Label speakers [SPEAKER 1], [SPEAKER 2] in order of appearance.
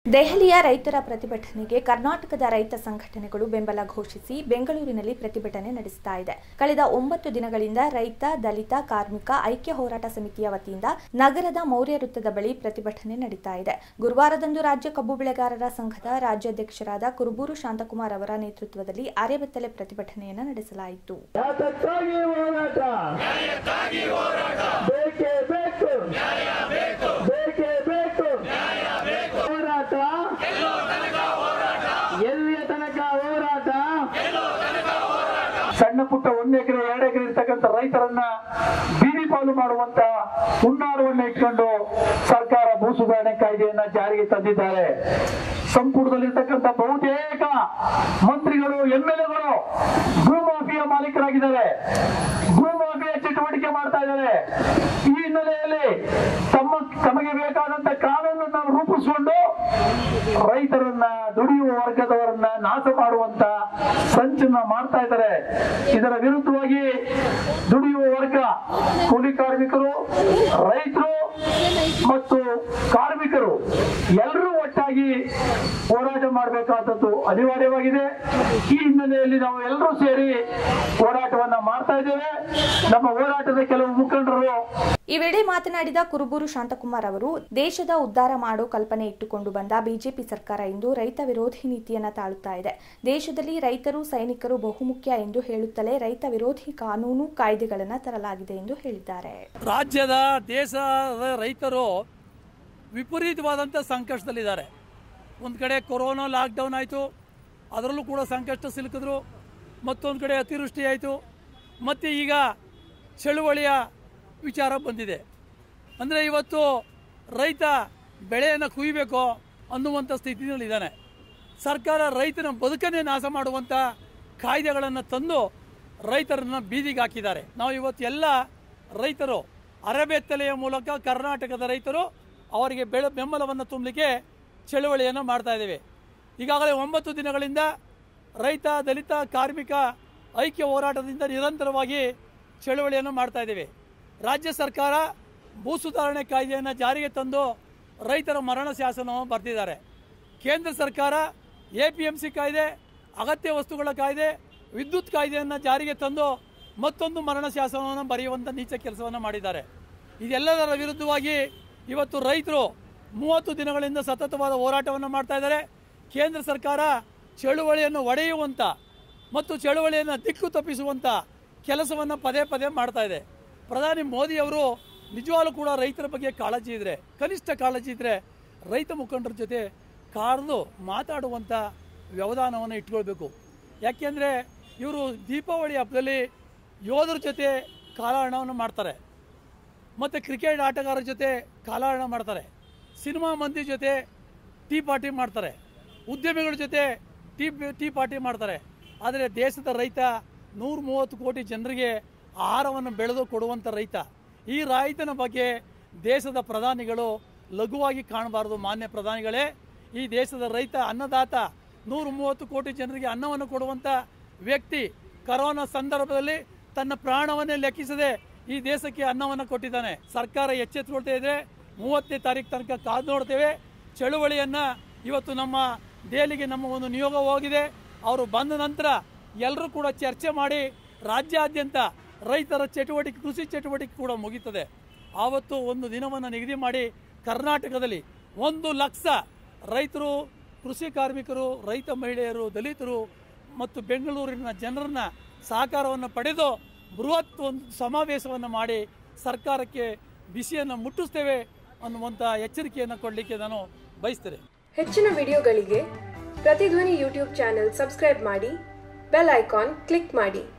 [SPEAKER 1] ದೆಹಲಿಯ ರೈತರ ಪ್ರತಿಭಟನೆಗೆ ಕರ್ನಾಟಕದ ರೈತ ಸಂಘಟನೆಗಳು ಬೆಂಬಲ ಘೋಷಿಸಿ ಬೆಂಗಳೂರಿನಲ್ಲಿ ಪ್ರತಿಭಟನೆ ನಡೆಸ್ತಾ ಇದೆ ಕಳೆದ ಒಂಬತ್ತು ದಿನಗಳಿಂದ ರೈತ ದಲಿತ ಕಾರ್ಮಿಕ ಐಕ್ಯ ಹೋರಾಟ ಸಮಿತಿಯ ವತಿಯಿಂದ ನಗರದ ಮೌರ್ಯ ವೃತ್ತದ ಬಳಿ ಪ್ರತಿಭಟನೆ ನಡೀತಾ ಇದೆ ಗುರುವಾರದಂದು ರಾಜ್ಯ ಕಬ್ಬು ಬೆಳೆಗಾರರ ಸಂಘದ ರಾಜ್ಯಾಧ್ಯಕ್ಷರಾದ ಕುರುಬೂರು ಶಾಂತಕುಮಾರ್ ಅವರ ನೇತೃತ್ವದಲ್ಲಿ ಅರೆಬೆತ್ತಲೆ ಪ್ರತಿಭಟನೆಯನ್ನು ನಡೆಸಲಾಯಿತು
[SPEAKER 2] ಯಾತಕ್ಕಾಗಿ ಹೋರಾಟ ಬೇಕೇ ಬೇಕು ಬೇಕೇ ಬೇಕು ಹೋರಾಟ ಎಲ್ಲಿಯ ತನಕ ಹೋರಾಟ ಸಣ್ಣ ಪುಟ್ಟ ಒಂದು ಎಕರೆ ಎರಡು ಎಕರೆ ಇರ್ತಕ್ಕಂಥ ರೈತರನ್ನ ಬೀದಿ ಪಾಲು ಮಾಡುವಂತ ಹುನ್ನಾರವನ್ನ ಇಟ್ಕೊಂಡು ಸರ್ಕಾರ ಭೂ ಸುಧಾರಣೆ ಕಾಯ್ದೆಯನ್ನ ಜಾರಿಗೆ ತಂದಿದ್ದಾರೆ ಸಂಪುಟದಲ್ಲಿರ್ತಕ್ಕಂಥ ಬಹುತೇಕ ಮಂತ್ರಿಗಳು ಎಂ ಎಲ್ ಎಗಳು ಭೂಮಾಫಿಯ ಮಾಲೀಕರಾಗಿದ್ದಾರೆ ಭೂಮಾಫಿಯ ಚಟುವಟಿಕೆ ಮಾಡ್ತಾ ಇದ್ದಾರೆ ಈ ಹಿನ್ನೆಲೆಯಲ್ಲಿ ತಮ್ಮ ತಮಗೆ ಬೇಕಾದಂತ ಕಾನೂನನ್ನು ರೂಪಿಸಿಕೊಂಡು ರೈತರನ್ನ ದುಡಿಯುವ ವರ್ಗದವರನ್ನ ನಾಶ ಮಾಡುವಂತ ಸಂಚನ್ನ ಮಾಡ್ತಾ ಇದ್ದಾರೆ ಇದರ ವಿರುದ್ಧವಾಗಿ ದುಡಿಯುವ ವರ್ಗ ಕೂಲಿ ಕಾರ್ಮಿಕರು ರೈತರು ಮತ್ತು ಕಾರ್ಮಿಕರು ಎಲ್ಲರೂ ಒಟ್ಟಾಗಿ ಹೋರಾಟ ಮಾಡಬೇಕಾದದ್ದು ಅನಿವಾರ್ಯವಾಗಿದೆ ಈ ಹಿನ್ನೆಲೆಯಲ್ಲಿ ನಾವು ಎಲ್ಲರೂ ಸೇರಿ ಹೋರಾಟವನ್ನ ಮಾಡ್ತಾ ಇದ್ದೇವೆ ನಮ್ಮ ಹೋರಾಟದ ಕೆಲವು ಮುಖಂಡರು
[SPEAKER 1] ಈ ವೇಳೆ ಮಾತನಾಡಿದ ಕುರುಬೂರು ಶಾಂತಕುಮಾರ್ ಅವರು ದೇಶದ ಉದ್ಧಾರ ಮಾಡೋ ಕಲ್ಪನೆ ಇಟ್ಟುಕೊಂಡು ಬಂದ ಬಿಜೆಪಿ ಸರ್ಕಾರ ಇಂದು ರೈತ ವಿರೋಧಿ ನೀತಿಯನ್ನ ತಾಳುತ್ತಾ ಇದೆ ದೇಶದಲ್ಲಿ ರೈತರು ಸೈನಿಕರು ಬಹುಮುಖ್ಯ ಎಂದು ಹೇಳುತ್ತಲೇ ರೈತ ವಿರೋಧಿ ಕಾನೂನು ಕಾಯ್ದೆಗಳನ್ನು ತರಲಾಗಿದೆ ಎಂದು ಹೇಳಿದ್ದಾರೆ
[SPEAKER 3] ರಾಜ್ಯದ ದೇಶದ ರೈತರು ವಿಪರೀತವಾದಂಥ ಸಂಕಷ್ಟದಲ್ಲಿದ್ದಾರೆ ಒಂದು ಕಡೆ ಕೊರೋನಾ ಲಾಕ್ಡೌನ್ ಆಯಿತು ಅದರಲ್ಲೂ ಕೂಡ ಸಂಕಷ್ಟ ಸಿಲುಕಿದ್ರು ಮತ್ತೊಂದು ಕಡೆ ಅತಿವೃಷ್ಟಿ ಆಯಿತು ಮತ್ತು ಈಗ ಚಳುವಳಿಯ ವಿಚಾರ ಬಂದಿದೆ ಅಂದರೆ ಇವತ್ತು ರೈತ ಬೆಳೆಯನ್ನು ಕುಯ್ಬೇಕು ಅನ್ನುವಂಥ ಸ್ಥಿತಿನಲ್ಲಿದ್ದಾನೆ ಸರ್ಕಾರ ರೈತನ ಬದುಕನ್ನೇ ನಾಶ ಮಾಡುವಂಥ ಕಾಯ್ದೆಗಳನ್ನು ತಂದು ರೈತರನ್ನು ಬೀದಿಗೆ ಹಾಕಿದ್ದಾರೆ ನಾವು ಇವತ್ತು ಎಲ್ಲ ರೈತರು ಅರೆಬೆತ್ತಲೆಯ ಮೂಲಕ ಕರ್ನಾಟಕದ ರೈತರು ಅವರಿಗೆ ಬೆಳೆ ಬೆಂಬಲವನ್ನು ತುಂಬಲಿಕ್ಕೆ ಚಳುವಳಿಯನ್ನು ಮಾಡ್ತಾ ಇದ್ದೇವೆ ಈಗಾಗಲೇ ಒಂಬತ್ತು ದಿನಗಳಿಂದ ರೈತ ದಲಿತ ಕಾರ್ಮಿಕ ಐಕ್ಯ ಹೋರಾಟದಿಂದ ನಿರಂತರವಾಗಿ ಚಳುವಳಿಯನ್ನು ಮಾಡ್ತಾ ಇದ್ದೇವೆ ರಾಜ್ಯ ಸರ್ಕಾರ ಭೂ ಸುಧಾರಣೆ ಕಾಯ್ದೆಯನ್ನು ಜಾರಿಗೆ ತಂದು ರೈತರ ಮರಣ ಶಾಸನವನ್ನು ಬರೆದಿದ್ದಾರೆ ಕೇಂದ್ರ ಸರ್ಕಾರ ಎ ಪಿ ಎಂ ಸಿ ಕಾಯ್ದೆ ಅಗತ್ಯ ವಸ್ತುಗಳ ಕಾಯ್ದೆ ವಿದ್ಯುತ್ ಕಾಯ್ದೆಯನ್ನು ಜಾರಿಗೆ ತಂದು ಮತ್ತೊಂದು ಮರಣ ಶಾಸನವನ್ನು ಬರೆಯುವಂಥ ನೀಚ ಕೆಲಸವನ್ನು ಮಾಡಿದ್ದಾರೆ ಇದೆಲ್ಲದರ ವಿರುದ್ಧವಾಗಿ ಇವತ್ತು ರೈತರು ಮೂವತ್ತು ದಿನಗಳಿಂದ ಸತತವಾದ ಹೋರಾಟವನ್ನು ಮಾಡ್ತಾ ಇದ್ದಾರೆ ಕೇಂದ್ರ ಸರ್ಕಾರ ಚಳುವಳಿಯನ್ನು ಒಡೆಯುವಂಥ ಮತ್ತು ಚಳುವಳಿಯನ್ನು ದಿಕ್ಕು ತಪ್ಪಿಸುವಂಥ ಕೆಲಸವನ್ನು ಪದೇ ಪದೇ ಮಾಡ್ತಾ ಇದೆ ಪ್ರಧಾನಿ ಮೋದಿಯವರು ನಿಜವಾಗ್ಲೂ ಕೂಡ ರೈತರ ಬಗ್ಗೆ ಕಾಳಜಿ ಇದ್ರೆ ಕನಿಷ್ಠ ಕಾಳಜಿ ಇದ್ರೆ ರೈತ ಮುಖಂಡರ ಜೊತೆ ಕಾಡ್ದು ಮಾತಾಡುವಂಥ ವ್ಯವಧಾನವನ್ನು ಇಟ್ಕೊಳ್ಬೇಕು ಯಾಕೆಂದರೆ ಇವರು ದೀಪಾವಳಿ ಹಬ್ಬದಲ್ಲಿ ಯೋಧರ ಜೊತೆ ಕಾಲಹರಣವನ್ನು ಮಾಡ್ತಾರೆ ಮತ್ತು ಕ್ರಿಕೆಟ್ ಆಟಗಾರರ ಜೊತೆ ಕಾಲಹರಣ ಮಾಡ್ತಾರೆ ಸಿನಿಮಾ ಮಂದಿ ಜೊತೆ ಟೀ ಪಾರ್ಟಿ ಮಾಡ್ತಾರೆ ಉದ್ಯಮಿಗಳ ಜೊತೆ ಟೀ ಟೀ ಪಾರ್ಟಿ ಮಾಡ್ತಾರೆ ಆದರೆ ದೇಶದ ರೈತ ನೂರ ಮೂವತ್ತು ಕೋಟಿ ಜನರಿಗೆ ಆಹಾರವನ್ನು ಬೆಳೆದು ಕೊಡುವಂಥ ರೈತ ಈ ರೈತನ ಬಗ್ಗೆ ದೇಶದ ಪ್ರಧಾನಿಗಳು ಲಘುವಾಗಿ ಕಾಣಬಾರದು ಮಾನ್ಯ ಪ್ರಧಾನಿಗಳೇ ಈ ದೇಶದ ರೈತ ಅನ್ನದಾತ ನೂರ ಮೂವತ್ತು ಕೋಟಿ ಜನರಿಗೆ ಅನ್ನವನ್ನು ಕೊಡುವಂಥ ವ್ಯಕ್ತಿ ಕರೋನಾ ಸಂದರ್ಭದಲ್ಲಿ ತನ್ನ ಪ್ರಾಣವನ್ನೇ ಲೆಕ್ಕಿಸದೆ ಈ ದೇಶಕ್ಕೆ ಅನ್ನವನ್ನು ಕೊಟ್ಟಿದ್ದಾನೆ ಸರ್ಕಾರ ಎಚ್ಚೆತ್ತುಕೊಳ್ತಾ ಇದೆ ಮೂವತ್ತನೇ ತಾರೀಕು ತನಕ ಕಾದು ನೋಡ್ತೇವೆ ಚಳುವಳಿಯನ್ನು ಇವತ್ತು ನಮ್ಮ ದೆಹಲಿಗೆ ನಮ್ಮ ಒಂದು ನಿಯೋಗ ಹೋಗಿದೆ ಅವರು ಬಂದ ನಂತರ ಎಲ್ಲರೂ ಕೂಡ ಚರ್ಚೆ ಮಾಡಿ ರಾಜ್ಯಾದ್ಯಂತ ರೈತರ ಚಟುವಟಿಕೆ ಕೃಷಿ ಚಟುವಟಿಕೆ ಕೂಡ ಮುಗೀತದೆ ಆವತ್ತು ಒಂದು ದಿನವನ್ನು ನಿಗದಿ ಮಾಡಿ ಕರ್ನಾಟಕದಲ್ಲಿ ಒಂದು ಲಕ್ಷ ರೈತರು ಕೃಷಿ ಕಾರ್ಮಿಕರು ರೈತ ಮಹಿಳೆಯರು ದಲಿತರು ಮತ್ತು ಬೆಂಗಳೂರಿನ ಜನರನ್ನ ಸಹಕಾರವನ್ನು ಪಡೆದು ಬೃಹತ್ ಒಂದು ಸಮಾವೇಶವನ್ನು ಮಾಡಿ ಸರ್ಕಾರಕ್ಕೆ ಬಿಸಿಯನ್ನು ಮುಟ್ಟಿಸ್ತೇವೆ ಅನ್ನುವಂಥ ಎಚ್ಚರಿಕೆಯನ್ನು ಕೊಡಲಿಕ್ಕೆ ನಾನು ಬಯಸ್ತೇನೆ
[SPEAKER 4] ಹೆಚ್ಚಿನ ವಿಡಿಯೋಗಳಿಗೆ ಪ್ರತಿಧ್ವನಿ ಯೂಟ್ಯೂಬ್ ಚಾನೆಲ್ ಸಬ್ಸ್ಕ್ರೈಬ್ ಮಾಡಿ ಬೆಲ್ ಐಕಾನ್ ಕ್ಲಿಕ್ ಮಾಡಿ